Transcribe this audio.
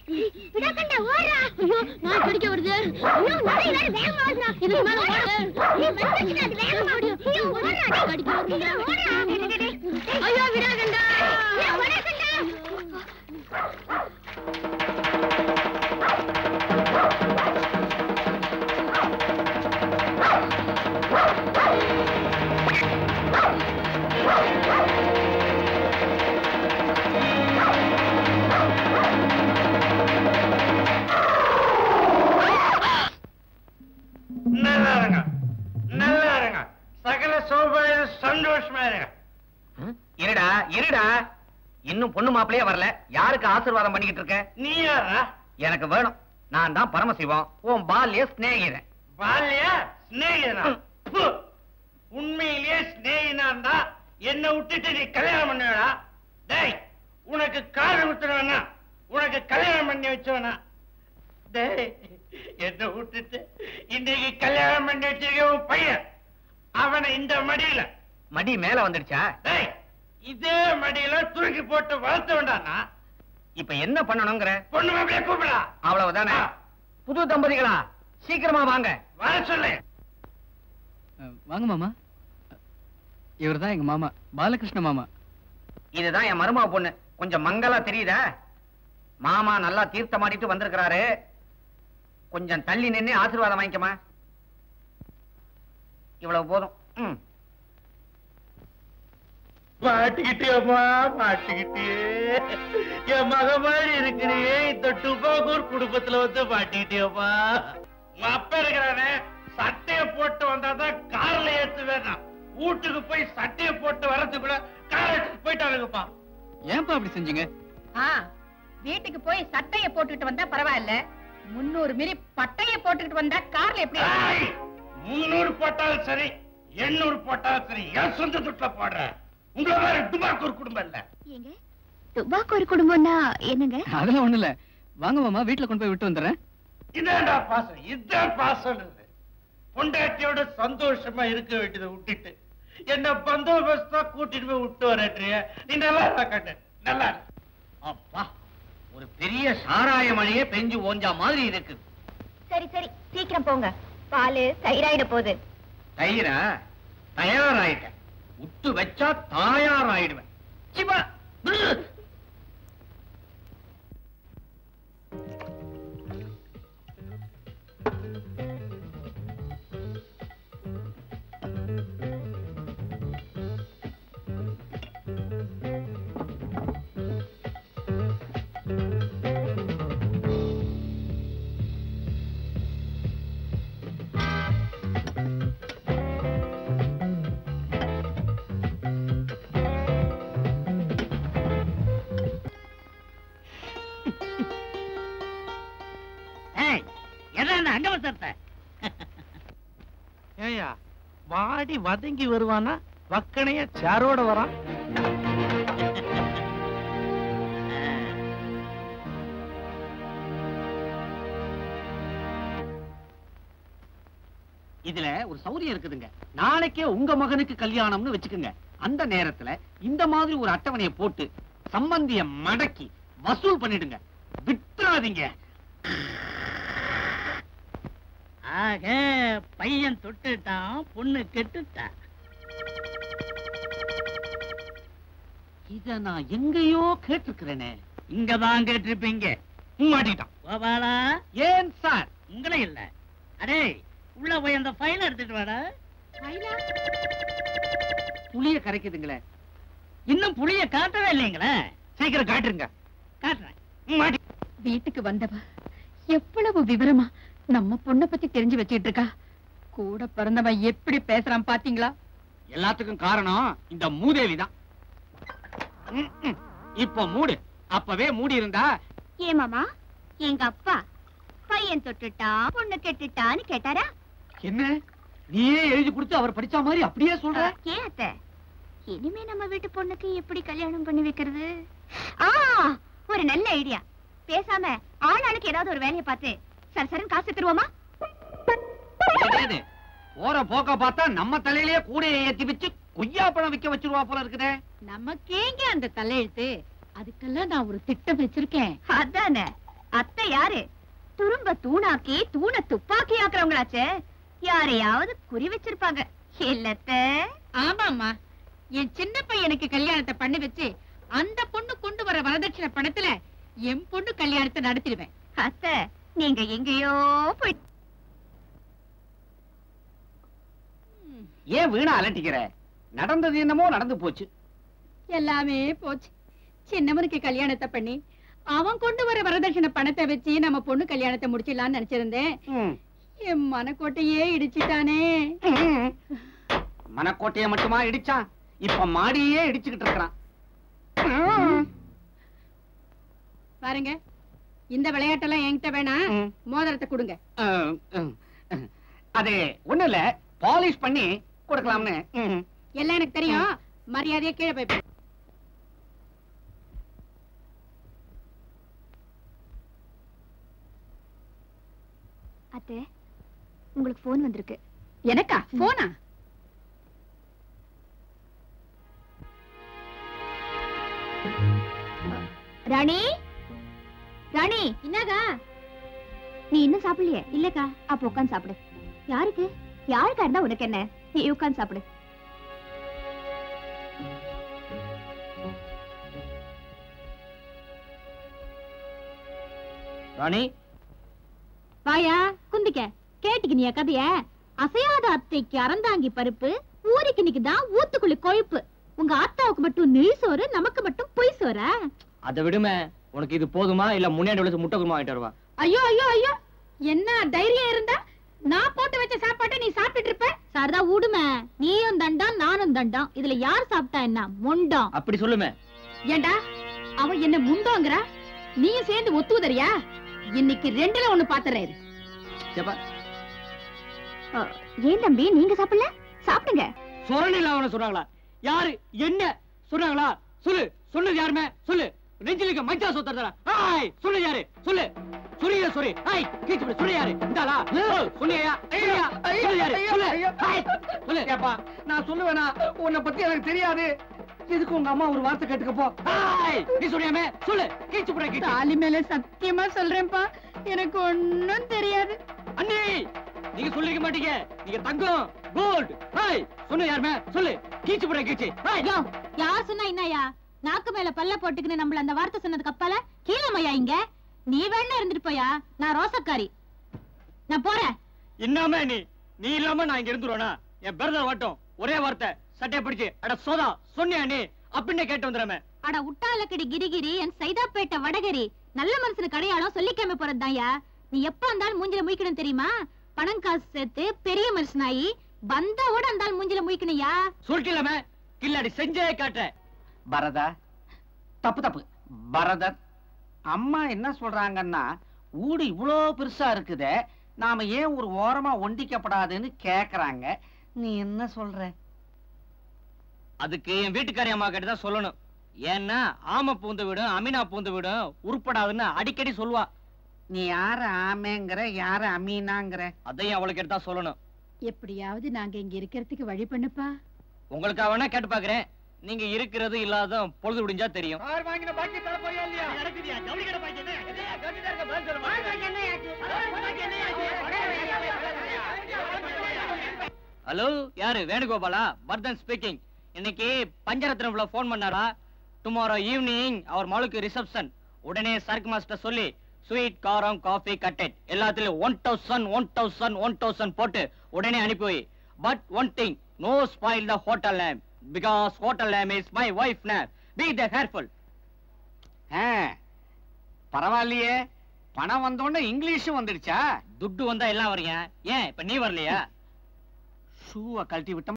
விடாக்கண்டா ஓடுறா ஐயோ நான் கடிக்க வருது ஐயோ நடை வேற வேகமா வருதுடா இதுக்கு மேல ஓடு நீ வந்துச்சுடா அது வேகமா ஓடு ஐயோ ஓடுறா கடிக்க வருது ஓடுறா ஐயோ விடாக்கண்டா விடாக்கண்டா நல்லா இருங்க நல்லா இருங்க சகல சௌபாயம் சந்தோஷமா இருங்க இருடா இருடா இன்னும் பொண்ணு மாப்பிளையே வரல யாருக்கு ஆசீர்வாதம் பண்ணிக்கிட்டு இருக்க நீ யாரா எனக்கு வேணும் நான் தான் பரமசிவம் உன் பால்ய சிநேகிதன் பால்யா சிநேகிதனா ப்பு. உண்மையிலேயே சிநேகிதான் தான் என்ன விட்டுட்டு நீ கல்யாணம் பண்ணுவா டேய் உனக்கு காது குத்துறவனா உனக்கு கல்யாணம் பண்ணி வச்சவனா டேய் என்ன விட்டுட்டு இன்னைக்கு கல்யாணம் பண்ணி வச்சிருக்க உன் பையன் அவனை இந்த மடியில மடி மேல வந்துடுச்சா டேய் இதே மடியில தூக்கி போட்டு வளர்த்த வேண்டானா இப்ப என்ன பண்ணணுங்கிற பொண்ணு மாப்பிளைய கூப்பிடா அவ்வளவுதானே புது தம்பதிகளா சீக்கிரமா வாங்க வர சொல்லு வாங்க மாமா இவர்தான் எங்க மாமா பாலகிருஷ்ண மாமா இதுதான் என் மருமக பொண்ணு கொஞ்சம் மங்களா தெரியுதா மாமா நல்லா தீர்த்தமாடிட்டு வந்திருக்கிறாரு கொஞ்சம் தள்ளி நின்னு ஆசீர்வாதம் வாங்கிக்கமா இவ்வளவு போதும் ம். மாட்டிக்கிட்டியம்மா மாட்டிக்கிட்டே என் மக மாதிரி இருக்கிறியே இந்த டுபாகூர் குடும்பத்துல வந்து மாட்டிக்கிட்டியம்மா உங்க அப்பா இருக்கிறானே சட்டைய போட்டு வந்தாதான் கார்ல ஏத்து வேணாம் வீட்டுக்கு போய் சட்டைய போட்டு வரதுக்குள்ள கார் எடுத்து போயிட்டாருங்கப்பா ஏன்பா அப்படி செஞ்சீங்க ஆ வீட்டுக்கு போய் சட்டைய போட்டுக்கிட்டு வந்தா பரவாயில்ல முன்னூறு மிரி பட்டைய போட்டுக்கிட்டு வந்தா கார்ல எப்படி ஏய், முன்னூறு போட்டாலும் சரி எண்ணூறு போட்டாலும் சரி என் சொந்த துட்டுல போடுற உங்களை மாதிரி டுபாக்கூர் குடும்பம் இல்ல ஏங்க துபாக்கு ஒரு குடும்பம்னா என்னங்க அதெல்லாம் ஒண்ணு இல்ல வாங்க மாமா வீட்டுல கொண்டு போய் விட்டு வந்துடுறேன் இதான்டா பாசம் இதான் பாசம் பொண்டாட்டியோட சந்தோஷமா இருக்க வேண்டியதை விட்டுட்டு என்ன பந்தோபஸ்தா கூட்டிட்டு போய் விட்டு வரேன்றிய நீ நல்லா இருக்கா கண்ணு நல்லா இரு. அப்பா ஒரு பெரிய சாராய மழையே பெஞ்சு ஓஞ்சா மாதிரி இருக்கு சரி சரி சீக்கிரம் போங்க பால் தயிராயிட போகுது தயிரா தயாராயிட்டேன் விட்டு வச்சா தாயாராயிடுவேன் சிவா என்ன அங்க வசத்த ஏய்யா வாடி வதங்கி வருவானா வக்கனைய சேரோட வரான் இதுல ஒரு சௌரியம் இருக்குதுங்க நாளைக்கே உங்க மகனுக்கு கல்யாணம்னு வச்சுக்கோங்க அந்த நேரத்துல இந்த மாதிரி ஒரு அட்டவணைய போட்டு சம்பந்திய மடக்கி வசூல் பண்ணிடுங்க விட்டுறாதீங்க ஆக பையன் தொட்டுட்டான் பொண்ணு கெட்டுட்டா இத நான் எங்கேயோ கேட்டிருக்கிறேனே இங்கதான் கேட்டிருப்பீங்க மாட்டிட்டான் கோபாலா ஏன் சார் உங்களே இல்ல அடே உள்ள போய் அந்த ஃபைல் எடுத்துட்டு வாடா புளிய கரைக்குதுங்களே இன்னும் புளிய காட்டவே இல்லைங்களே சீக்கிரம் காட்டுருங்க காட்டுறேன் மாட்டி வீட்டுக்கு வந்தவ எவ்வளவு விவரமா நம்ம பொண்ண பத்தி தெரிஞ்சு வச்சிட்டு இருக்கா கூட பிறந்தவன் எப்படி பேசுறான் பாத்தீங்களா எல்லாத்துக்கும் காரணம் இந்த மூதேவி தான் இப்ப மூடு அப்பவே மூடி இருந்தா ஏமாமா எங்க அப்பா பையன் தொட்டுட்டான் பொண்ணு கெட்டுட்டான்னு கேட்டாரா என்ன நீயே எழுதி கொடுத்து அவர் படிச்ச மாதிரி அப்படியே சொல்ற ஏன் அத்தை இனிமே நம்ம வீட்டு பொண்ணுக்கு எப்படி கல்யாணம் பண்ணி வைக்கிறது ஆ ஒரு நல்ல ஐடியா பேசாம ஆளாளுக்கு ஏதாவது ஒரு வேலையை பார்த்து சர சரன் காசு தருவோமா ஏது போற போக்க பார்த்தா நம்ம தலையிலேயே கூடையை ஏத்தி வச்சு கொய்யா பழம் விக்க வச்சிருவா போல இருக்குதே நமக்கேங்க அந்த தலையெழுத்து அதுக்கெல்லாம் நான் ஒரு திட்டம் வச்சிருக்கேன் அதானே அத்தை யாரு துரும்ப தூணாக்கி தூண துப்பாக்கி ஆக்குறவங்களாச்சே யாரையாவது குறி வச்சிருப்பாங்க இல்லத்த ஆமாம்மா என் சின்ன பையனுக்கு கல்யாணத்தை பண்ணி வச்சு அந்த பொண்ணு கொண்டு வர வரதட்சணை பணத்துல என் பொண்ணு கல்யாணத்தை நடத்திடுவேன் அத்தை நீங்க எங்கேயோ போய் ஏன் வீணா அலட்டிக்கிற நடந்தது என்னமோ நடந்து போச்சு எல்லாமே போச்சு சின்னவனுக்கு கல்யாணத்தை பண்ணி அவன் கொண்டு வர வரதட்சணை பணத்தை வச்சு நம்ம பொண்ணு கல்யாணத்தை முடிச்சிடலாம்னு நினைச்சிருந்தேன் ம். என் மனக்கோட்டையே இடிச்சிட்டானே மனக்கோட்டையை மட்டுமா இடிச்சான் இப்ப மாடியே இடிச்சுக்கிட்டு இருக்கிறான் பாருங்க இந்த விளையாட்டெல்லாம் என்கிட்ட வேணாம் ம். மோதிரத்தை கொடுங்க அஹ், அஹ், அஹ். அது ஒண்ணு இல்ல பாலிஷ் பண்ணி கொடுக்கலாம்னு ம். எல்லாம் எனக்கு தெரியும் மரியாதையா கீழே போய் பாரு. அத்தை உங்களுக்கு போன் வந்திருக்கு எனக்கா போனா ராணி ராணி என்னக்கா நீ இன்னும் சாப்பிடலையே இல்லக்கா அப்ப உட்காந்து சாப்பிடு யாருக்கு யாருக்கா இருந்தா உனக்கு என்ன நீ உட்காந்து சாப்பிடு ராணி வாயா குந்திக்க கேட்டுக்கு நீ கதைய அசையாத அத்தைக்கு அறந்தாங்கி பருப்பு ஊருக்கு இன்னைக்குதான் ஊத்துக்குள்ளி கொழுப்பு உங்க ஆத்தாவுக்கு மட்டும் நெய் சோறு நமக்கு மட்டும் பொய் சோறா அதை விடுமே உனக்கு இது போதுமா இல்ல முன்னாடி உள்ள முட்டை குருமா வாங்கிட்டு வருவா ஐயோ ஐயோ ஐயோ என்ன தைரியம் இருந்தா நான் போட்டு வச்ச சாப்பாட்டை நீ சாப்பிட்டுட்டு இருப்ப சாரதா விடுமே நீயும் தண்டம் நானும் தண்டம் இதுல யார் சாப்பிட்டா என்ன மொண்டம் அப்படி சொல்லுமே ஏண்டா அவ என்ன முண்டோங்கறா நீயும் சேர்ந்து ஒத்துவதறியா இன்னைக்கு ரெண்டுல ஒண்ணு பாத்துறாரு ஏப்பா ஏன் தம்பி நீங்க சாப்பிடல சாப்பிடுங்க சொரணில அவன சொன்னாங்களா யாரு என்ன சொன்னாங்களா சொல்லு சொன்னது யாருமே சொல்லு நெஞ்சிலுக்கு மச்சா சொத்தறதா ஹாய் சொல்லு யாரு சொல்லு சொரிய சொரி ஹாய் கீச்சு விடு சொல்லு யாரு இந்தாளா சொன்னியா ஐயா சொல்லு யாரு சொல்லு ஹாய் சொல்லு ஏப்பா நான் சொல்லுவேனா உன்னை பத்தி எனக்கு தெரியாது இதுக்கு உங்க அம்மா ஒரு வார்த்தை கேட்டுக்க போ ஹாய் நீ சொன்னியாமே சொல்லு கீச்சு புட கீச்சு தாலி மேல சத்தியமா சொல்றேன்ப்பா எனக்கு ஒண்ணும் தெரியாது அண்ணி நீங்க சொல்லிருக்க மாட்டீங்க நீங்க தங்கம் கோல்ட் ஹாய் சொன்ன யாருமே சொல்லு கீச்சு புட கீச்சு ஹாய் யோ யார் சொன்னா என்னயா நாக்கு மேல பல்ல போட்டுக்கின்னு நம்மள அந்த வார்த்தை சொன்னதுக்கு அப்பால கீழமையா இங்க நீ வேணா இருந்துட்டு போயா நான் ரோசக்காரி நான் போறேன் என்னமே நீ நீ இல்லாம நான் இங்க இருந்துருவேனா என் பிரதர் வாட்டும் ஒரே வார்த்தை சட்டையை பிடிச்சு அட சோதா சொன்னியா நீ அப்படின்னு கேட்டு வந்துடுறமே அட உட்டாலக்கடி கிரிகிரி என் சைதாப்பேட்டை வடகரி நல்ல மனுஷனுக்கு அடையாளம் சொல்லிக்காம போறதுதான்யா நீ எப்ப இருந்தாலும் மூஞ்சில முழிக்கணும் தெரியுமா பணம் காசு சேர்த்து பெரிய மனுஷனாயி வந்தாவோட இருந்தாலும் மூஞ்சில முழிக்கணும்யா சொல்லிக்கலாமே கில்லாடி செஞ்சே காட்டுறேன் பரதா தப்பு தப்பு பரதர் அம்மா என்ன சொல்றாங்கன்னா ஊடு இவ்வளோ பெருசா இருக்குதே நாம ஏன் ஒரு ஓரமா ஒண்டிக்கப்படாதுன்னு கேக்குறாங்க நீ என்ன சொல்ற அதுக்கு என் வீட்டுக்காரி அம்மா கிட்ட தான் சொல்லணும் ஏன்னா ஆம பூந்து விடும் அமினா பூந்து விடும் உருப்படாதுன்னு அடிக்கடி சொல்லுவா நீ யார ஆமேங்கிற யார அமீனாங்கிற அதையும் அவளுக்கு எடுத்தா சொல்லணும் எப்படியாவது நாங்க இங்க இருக்கிறதுக்கு வழி பண்ணுப்பா உங்களுக்கு வேணா கேட்டு பாக்குறேன் நீங்க இருக்கிறது இல்லாத பொழுது விடிஞ்சா தெரியும் கார் வாங்கின பாக்கி தர போறியா இல்லையா நடக்குதியா ஜவுளி கடை பாக்கி என்ன என்னையா கட்டிட்டு இருக்க பதில் சொல்ல ஹலோ யாரு வேணுகோபாலா வர்தன் ஸ்பீக்கிங் இன்னைக்கு பஞ்சரத்னம்ல போன் பண்ணாரா டுமாரோ ஈவினிங் அவர் மகளுக்கு ரிசப்ஷன் உடனே சரக்கு மாஸ்டர் சொல்லி ஸ்வீட் காரம் காஃபி கட்டெட் எல்லாத்துலயும் one thousand one thousand one thousand போட்டு உடனே அனுப்பி வை but one thing no spoil the hotel name because hotel name is my wife name be the careful ah, பரவாயில்லையே பணம் வந்தோடனே இங்கிலீஷும் வந்துடுச்சா துட்டு வந்தா எல்லாம் வரீங்க ஏன் இப்ப நீ வரலையா ஷூவை கழட்டி விட்ட